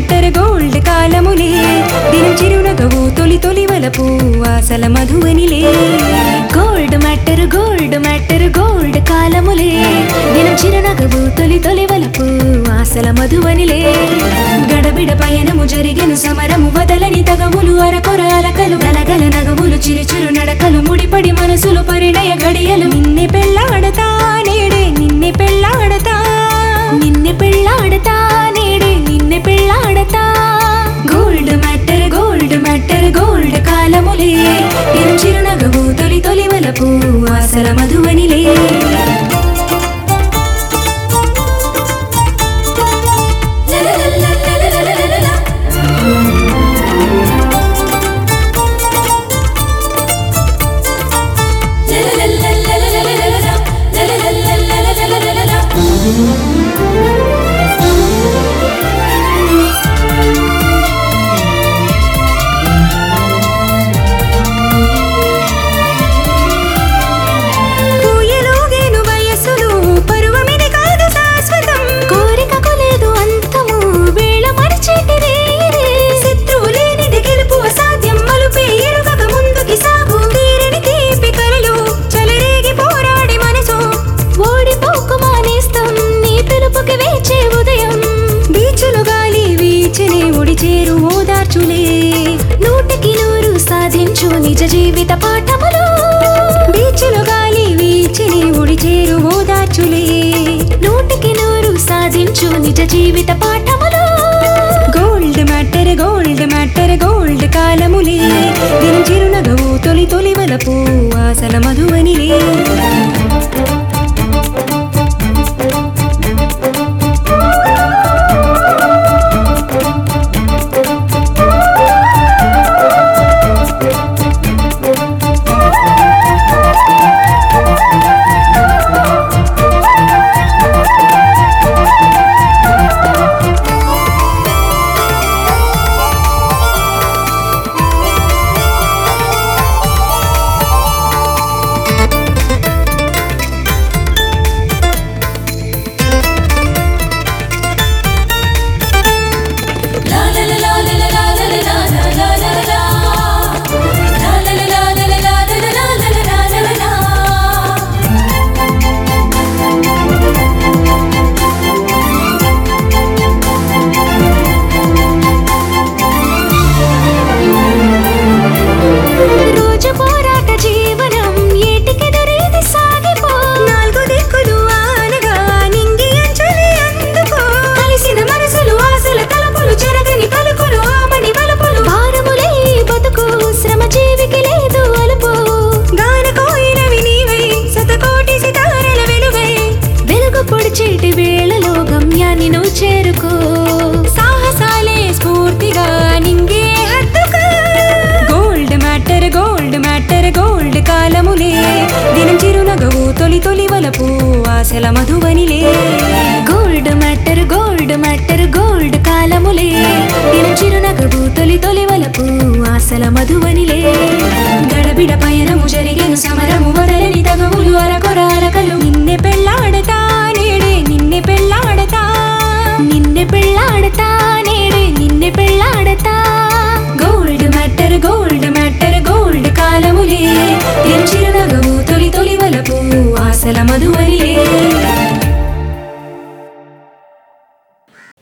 Matter gold కాలములే దినం చిరునగవు తొలి తొలి వలపు ఆసల మధువనిలే gold matter gold matter gold కాలములే దినం చిరునగవు తొలి తొలి వలపు ఆసల మధువనిలే గడబిడ పయనము జరిగెను సమరము వదలని తగములు అరకొర అలకలు గలగల నగములు చిరుచురు నడకలు ముడిపడి మనసులు పరిణయ గడియలు నిన్నే పెళ్ళాడతా నేడే నిన్నే పెళ్ళాడతా నిన్నే పెళ్ళాడతా నేడే నిన్నే పెళ్ళాడతా gold matter gold matter gold కాలములే ఇరు చిరునగవు తొలి తొలి వలపు ఆసల మధువనిలే పూయలోగేను వయస్సులు పరువమిది కాదు శాశ్వతం కోరికకు లేదు అంతము వేళ మరిచేటిదే ఇదే. శత్రువు లేనిది గెలుపు అసాధ్యం మలుపే ఎరుగక ముందుకి సాగు తీరని తీపి కలలు చెలరేగి పోరాడి మనసు ఓడిపోకు మానేస్తాం నీ పిలుపుకి వేచే ఉదయం బీచులు గాలి వీచనే ఒడి చేరు ఓదార్చులే నూటికి నూరు సాధించు నిజ జీవిత పాఠములు బీచులు గాలి వీచనే ఒడి చేరు ఓదార్చులే నూటికి నూరు సాధించు నిజ జీవిత పాఠములు gold matter gold matter gold కాలములే దిన చిరునగవు తొలి తొలి వలపు ఆసల మధువనిలే రోజు పోరాట జీవనం ఏటికెదురేది సాగిపో నాలుగు దిక్కులు ఆనగా నింగి అంచలి అందుకో కలిసిన మనసులు ఆశల తలపులు చెరగని పలుకులు ఆమని వలుపులు భారములే ఈ బతుకు శ్రమ జీవికి లేదు అలుపు గాన కోయినవి నీవై శతకోటి సితారల వెలుగై వెలుగు పొడిచేటి వేళలో గమ్యాన్ని నువ్వు చేరుకో సాహసాలే స్ఫూర్తిగా నింగే హత్తుకో gold matter gold matter gold కాలములే దినం చిరునగవు తొలి తొలి వలపు ఆశల మధువనిలే gold matter gold matter gold కాలములే దినం చిరునగవు తొలి తొలి వలపు ఆశల మధువనిలే గడబిడ పయనము జరిగెను సమరము వదలని తగవులు అరకొర అరకలు నిన్నే పెళ్ళాడతా నేడే నిన్నే పెళ్ళాడతా నిన్నే పెళ్ళాడతా నేడే నిన్నే పెళ్ళాడతా gold matter gold matter gold కాలములే చిరునగవు తొలి తొలి వలపు ఆశల మధువనిలే